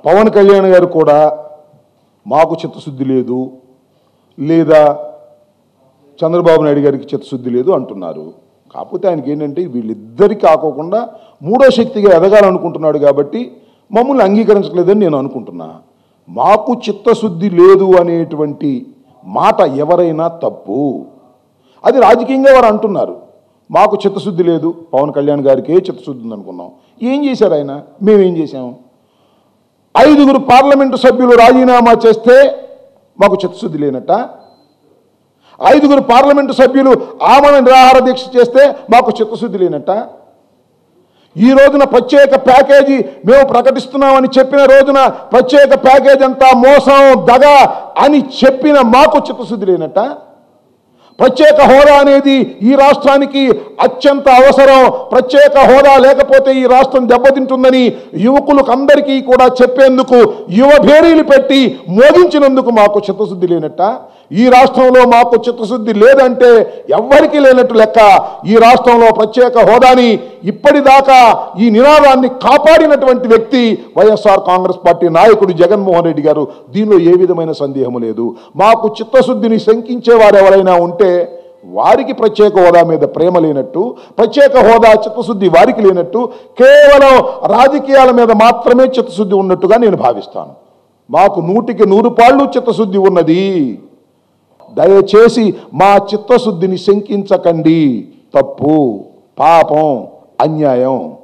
పవన్ కళ్యాణ్ గారు కూడా మాకు చిత్తశుద్ధి లేదు లేదా చంద్రబాబు నాయుడు గారికి చిత్తశుద్ధి లేదు అంటున్నారు కాకపోతే ఆయనకి ఏంటంటే వీళ్ళిద్దరికి కాకోకుండా మూడో శక్తిగా ఎదగాలనుకుంటున్నాడు కాబట్టి మమ్మల్ని అంగీకరించలేదని నేను అనుకుంటున్నా మాకు చిత్తశుద్ధి లేదు అనేటువంటి మాట ఎవరైనా తప్పు అది రాజకీయంగా వారు అంటున్నారు మాకు చిత్తశుద్ధి లేదు పవన్ కళ్యాణ్ గారికే చిత్తశుద్ధి ఉంది అనుకున్నాం ఏం చేశారు ఆయన మేమేం చేశాము ఐదుగురు పార్లమెంటు సభ్యులు రాజీనామా చేస్తే మాకు చిత్తశుద్ధి లేనట్ట ఐదుగురు పార్లమెంటు సభ్యులు ఆమరణ నిరాహార దీక్ష చేస్తే మాకు చిత్తశుద్ధి లేనట్ట ఈ రోజున ప్రత్యేక ప్యాకేజీ మేము ప్రకటిస్తున్నామని చెప్పిన రోజున ప్రత్యేక ప్యాకేజ్ అంతా మోసం దగ అని చెప్పిన మాకు చిత్తశుద్ధి లేనట్ట ప్రత్యేక హోదా అనేది ఈ రాష్ట్రానికి అత్యంత అవసరం ప్రత్యేక హోదా లేకపోతే ఈ రాష్ట్రం దెబ్బతింటుందని యువకులకు అందరికీ కూడా చెప్పేందుకు యువ భేరీలు పెట్టి మోగించినందుకు మాకు చిత్తశుద్ధి లేనట్ట ఈ రాష్ట్రంలో మాకు చిత్తశుద్ధి లేదంటే ఎవ్వరికీ లేనట్టు లెక్క ఈ రాష్ట్రంలో ప్రత్యేక హోదాని ఇప్పటిదాకా ఈ నినాదాన్ని కాపాడినటువంటి వ్యక్తి వైఎస్ఆర్ కాంగ్రెస్ పార్టీ నాయకుడు జగన్మోహన్ రెడ్డి గారు దీనిలో ఏ విధమైన సందేహం లేదు మాకు చిత్తశుద్ధిని శంకించే వారు ఎవరైనా ఉంటే వారికి ప్రత్యేక హోదా మీద ప్రేమ లేనట్టు ప్రత్యేక హోదా చిత్తశుద్ధి వారికి లేనట్టు కేవలం రాజకీయాల మీద మాత్రమే చిత్తశుద్ధి ఉన్నట్టుగా నేను భావిస్తాను మాకు నూటికి నూరు పాళ్ళు చిత్తశుద్ధి ఉన్నది దయచేసి మా చిత్తశుద్ధిని శంకించకండి తప్పు పాపం అన్యాయం